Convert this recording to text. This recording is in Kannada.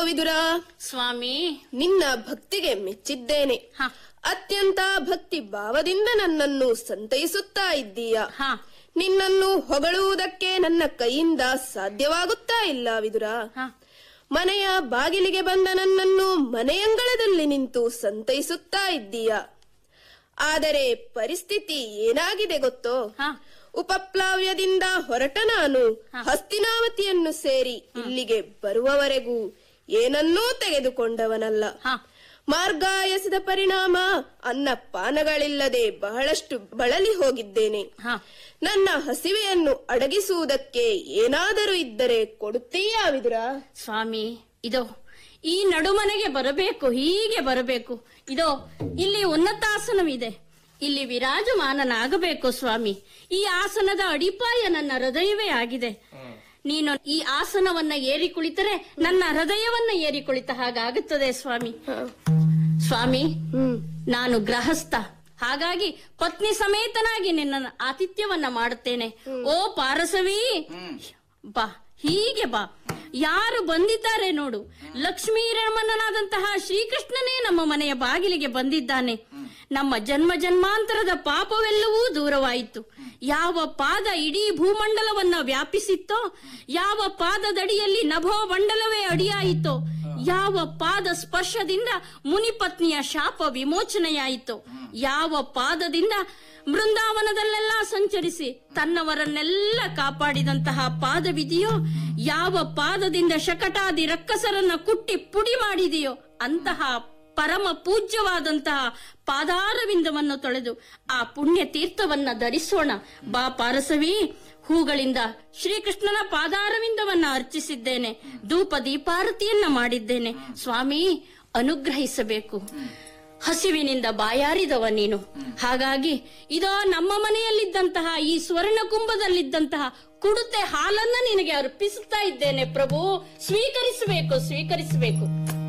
ವಿದುರ ಸ್ವಾಮಿ ನಿನ್ನ ಭಕ್ತಿಗೆ ಮೆಚ್ಚಿದ್ದೇನೆ ಹ ಅತ್ಯಂತ ಭಕ್ತಿ ಭಾವದಿಂದ ನನ್ನನ್ನು ಸಂತೈಸುತ್ತಾ ಇದ್ದೀಯ ಹ ನಿನ್ನನ್ನು ಹೊಗಳುವುದಕ್ಕೆ ನನ್ನ ಕೈಯಿಂದ ಸಾಧ್ಯವಾಗುತ್ತಾ ಇಲ್ಲ ವಿದುರ ಹ ಮನೆಯ ಬಾಗಿಲಿಗೆ ಬಂದ ನನ್ನನ್ನು ಮನೆಯಂಗಳದಲ್ಲಿ ನಿಂತು ಸಂತೈಸುತ್ತಾ ಇದ್ದೀಯ ಆದರೆ ಪರಿಸ್ಥಿತಿ ಏನಾಗಿದೆ ಗೊತ್ತೋ ಹ ಉಪಪ್ಲಾವ್ಯದಿಂದ ಹೊರಟ ನಾನು ಹಸ್ತಿನಾವತಿಯನ್ನು ಸೇರಿ ಇಲ್ಲಿಗೆ ಬರುವವರೆಗೂ ಏನನ್ನೂ ತೆಗೆದುಕೊಂಡವನಲ್ಲ ಹ ಮಾರ್ಗಾಯಸದ ಪರಿಣಾಮ ಅನ್ನ ಪಾನಗಳಿಲ್ಲದೆ ಬಹಳಷ್ಟು ಬಳಲಿ ಹೋಗಿದ್ದೇನೆ ಹ ನನ್ನ ಹಸಿವೆಯನ್ನು ಅಡಗಿಸುವುದಕ್ಕೆ ಏನಾದರೂ ಇದ್ದರೆ ಕೊಡುತ್ತೀಯಾ ವಿದುರ ಸ್ವಾಮಿ ಇದೋ ಈ ನಡುಮನೆಗೆ ಬರಬೇಕು ಹೀಗೆ ಬರಬೇಕು ಇದೋ ಇಲ್ಲಿ ಉನ್ನತಾಸನವಿದೆ ಇಲ್ಲಿ ವಿರಾಜಮಾನನಾಗಬೇಕು ಸ್ವಾಮಿ ಈ ಆಸನದ ಅಡಿಪಾಯ ನನ್ನ ಹೃದಯವೇ ಆಗಿದೆ ನೀನು ಈ ಆಸನವನ್ನ ಏರಿ ಕುಳಿತರೆ ನನ್ನ ಹೃದಯವನ್ನ ಏರಿ ಕುಳಿತ ಹಾಗಾಗುತ್ತದೆ ಸ್ವಾಮಿ ಸ್ವಾಮಿ ಹ್ಮ್ ನಾನು ಗೃಹಸ್ಥ ಹಾಗಾಗಿ ಪತ್ನಿ ಸಮೇತನಾಗಿ ನಿನ್ನ ಆತಿಥ್ಯವನ್ನ ಮಾಡುತ್ತೇನೆ ಓ ಪಾರಸವಿ ಬಾ ಹೀಗೆ ಬಾ ಯಾರು ಬಂದಿದ್ದಾರೆ ನೋಡು ಲಕ್ಷ್ಮೀ ರಮಣನಾದಂತಹ ಶ್ರೀಕೃಷ್ಣನೇ ನಮ್ಮ ಮನೆಯ ಬಾಗಿಲಿಗೆ ಬಂದಿದ್ದಾನೆ ನಮ್ಮ ಜನ್ಮ ಜನ್ಮಾಂತರದ ಪಾಪವೆಲ್ಲವೂ ದೂರವಾಯಿತು ಯಾವ ಪಾದ ಇಡೀ ಭೂಮಂಡಲವನ್ನ ವ್ಯಾಪಿಸಿತ್ತೋ ಯಾವ ಪಾದದಡಿಯಲ್ಲಿ ನಭೋ ಮಂಡಲವೇ ಅಡಿಯಾಯಿತೋ ಯಾವ ಪಾದ ಸ್ಪರ್ಶದಿಂದ ಮುನಿಪತ್ನಿಯ ಶಾಪ ವಿಮೋಚನೆಯಾಯಿತು ಯಾವ ಪಾದದಿಂದ ಬೃಂದಾವನದಲ್ಲೆಲ್ಲ ಸಂಚರಿಸಿ ತನ್ನವರನ್ನೆಲ್ಲ ಕಾಪಾಡಿದಂತಹ ಪಾದವಿದೆಯೋ ಯಾವ ಪಾದದಿಂದ ಶಕಟಾದಿ ರಕ್ಕಸರನ್ನ ಕುಟ್ಟಿ ಪುಡಿ ಮಾಡಿದೆಯೋ ಅಂತಹ ಪರಮ ಪೂಜ್ಯವಾದಂತಹ ಪಾದಾರವಿಂದವನ್ನು ತೊಳೆದು ಆ ಪುಣ್ಯ ತೀರ್ಥವನ್ನ ಧರಿಸೋಣ ಬಾ ಪಾರಸವಿ ಹೂಗಳಿಂದ ಶ್ರೀಕೃಷ್ಣನ ಪಾದಾರವಿಂದವನ್ನ ಅರ್ಚಿಸಿದ್ದೇನೆ ಧೂಪ ದೀಪಾರತಿಯನ್ನ ಮಾಡಿದ್ದೇನೆ ಸ್ವಾಮಿ ಅನುಗ್ರಹಿಸಬೇಕು ಹಸಿವಿನಿಂದ ಬಾಯಾರಿದವ ನೀನು ಹಾಗಾಗಿ ಇದೋ ನಮ್ಮ ಮನೆಯಲ್ಲಿದ್ದಂತಹ ಈ ಸ್ವರ್ಣ ಕುಂಭದಲ್ಲಿದ್ದಂತಹ ಕುಡುತೆ ಹಾಲನ್ನ ನಿನಗೆ ಅರ್ಪಿಸುತ್ತಾ ಇದ್ದೇನೆ ಪ್ರಭು ಸ್ವೀಕರಿಸಬೇಕು ಸ್ವೀಕರಿಸಬೇಕು